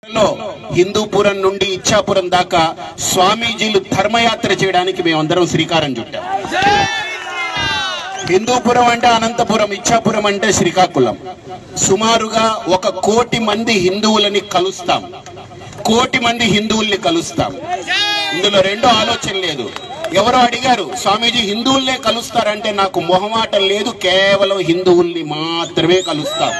లో హిందూపురం నుండి ఇచ్చాపురం దాకా స్వామీజీలు ధర్మయాత్ర చేయడానికి మేమందరం శ్రీకారం చుట్టాం హిందూపురం అంటే అనంతపురం ఇచ్చాపురం అంటే శ్రీకాకుళం సుమారుగా ఒక కోటి మంది హిందువులని కలుస్తాం కోటి మంది హిందువుల్ని కలుస్తాం ఇందులో రెండో ఆలోచన లేదు ఎవరో అడిగారు స్వామీజీ హిందువుల్నే కలుస్తారంటే నాకు మొహమాటం లేదు కేవలం హిందువుల్ని మాత్రమే కలుస్తాం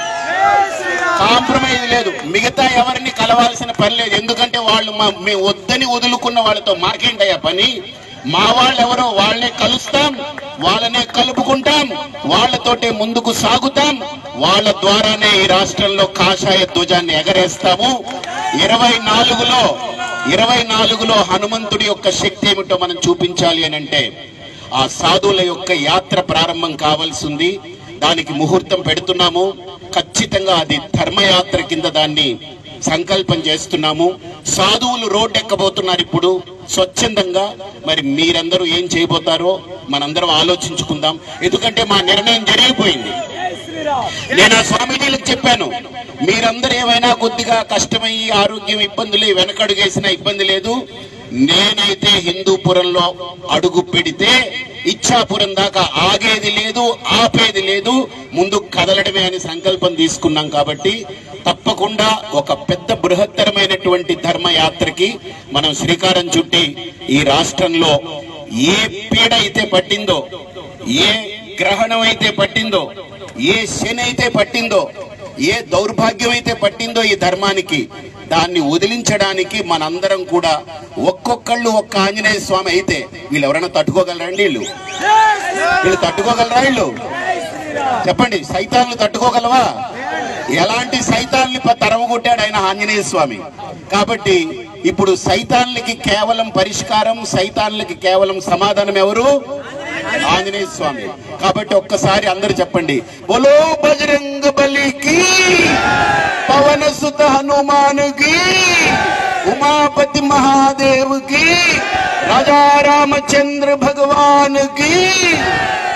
కాంప్రమైజ్ లేదు మిగతా ఎవరిని కలవాల్సిన పని లేదు ఎందుకంటే వాళ్ళు మా మేము వద్దని వదులుకున్న వాళ్ళతో మాకేంటయ్యా పని మా వాళ్ళు ఎవరో వాళ్ళనే కలుస్తాం వాళ్ళనే కలుపుకుంటాం వాళ్ళతోటే ముందుకు సాగుతాం వాళ్ళ ద్వారానే ఈ రాష్ట్రంలో కాషాయ ధ్వజాన్ని ఎగరేస్తాము ఇరవై నాలుగులో ఇరవై నాలుగులో హనుమంతుడి యొక్క శక్తి ఏమిటో మనం చూపించాలి అని అంటే ఆ సాధువుల యొక్క యాత్ర ప్రారంభం కావాల్సి ఉంది దానికి ముహూర్తం పెడుతున్నాము ఖచ్చితంగా అది ధర్మయాత్ర కింద దాన్ని సంకల్పం చేస్తున్నాము సాధువులు రోడ్డు ఎక్కబోతున్నారు ఇప్పుడు స్వచ్ఛందంగా మరి మీరందరూ ఏం చేయబోతారో మనందరం ఆలోచించుకుందాం ఎందుకంటే మా నిర్ణయం జరిగిపోయింది నేను ఆ స్వామీజీలకు చెప్పాను మీరందరూ ఏమైనా కొద్దిగా కష్టమయ్యి ఆరోగ్యం ఇబ్బందులు వెనకడుగేసిన ఇబ్బంది లేదు నేనైతే హిందూపురంలో అడుగు పెడితే ఇచ్చాపురం దాకా ఆగేది లేదు ఆపేది లేదు ముందు కదలడమే అని సంకల్పం తీసుకున్నాం కాబట్టి తప్పకుండా ఒక పెద్ద బృహత్తరమైనటువంటి ధర్మయాత్రకి మనం శ్రీకారం చుట్టి ఈ రాష్ట్రంలో ఏ పీడ అయితే పట్టిందో ఏ గ్రహణం అయితే పట్టిందో ఏ శని అయితే పట్టిందో ఏ దౌర్భాగ్యం అయితే పట్టిందో ఈ ధర్మానికి దాన్ని వదిలించడానికి మనందరం కూడా ఒక్కొక్కళ్ళు ఒక్క ఆంజనేయ స్వామి అయితే వీళ్ళు ఎవరైనా తట్టుకోగలరండి వీళ్ళు వీళ్ళు తట్టుకోగలరా వీళ్ళు చెప్పండి సైతాన్లు తట్టుకోగలవా ఎలాంటి సైతాన్ని తరవగొట్టాడు ఆయన ఆంజనేయ స్వామి కాబట్టి ఇప్పుడు సైతాన్లకి కేవలం పరిష్కారం సైతాన్లకి కేవలం సమాధానం ఎవరు ఆంజనేయ స్వామి కాబట్టి ఒక్కసారి అందరు చెప్పండి బోలో బజరంగ బలికి పవన సుత హనుమానుకి ఉమాపతి మహాదేవ్ కి రాజా రామచంద్ర భగవాన్ కి